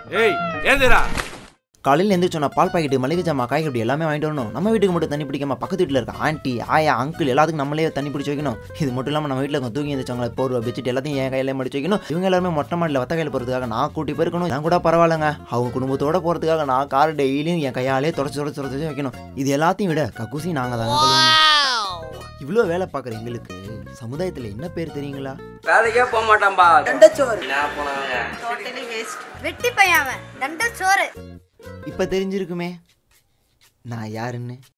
ஏய் ஏந்திரா காலையில் எந்திரிச்சோன்னா பால் பாக்கெட்டு மளிகை ஜாமா காய்கறி எல்லாமே வாங்கிட்டு வரணும் நம்ம வீட்டுக்கு மட்டும் தண்ணி பிடிக்காம பக்கத்து வீட்டில் இருக்க ஆண்டி ஆயா அங்கிள் எல்லாத்துக்கும் நம்மளே தண்ணி பிடிச்சி வைக்கணும் இது மட்டும் இல்லாமல் நம்ம வீட்டில் தூங்கி எந்திரிச்சவங்க போர்வை பெட்ஷீட் எல்லாத்தையும் என் கையில மடிச்சு வைக்கணும் இவங்க எல்லாருமே மொட்டை மாடியில் வத்த கையில் போகிறதுக்காக நான் கூட்டி போயிருக்கணும் நான் கூட பரவாயில்லைங்க அவங்க குடும்பத்தோட போகிறதுக்காக நான் கார் டெய்லியும் என் கையாலே தொடச்சி தொடச்சி தொடச்சி வைக்கணும் இது எல்லாத்தையும் விட கக்கூசி நாங்கள் தாங்க கழுவணும் இவ்வளோ வேலை பார்க்குற எங்களுக்கு சமுதாயத்தில் என்ன பேர் தெரியுங்களா வேலைக்கே போக மாட்டான்பா தண்டச்சோறு நான் போனாங்க டோட்டலி வேஸ்ட் வெட்டி பையன் அவன் தண்ட சோறு இப்போ தெரிஞ்சிருக்குமே நான் யாருன்னு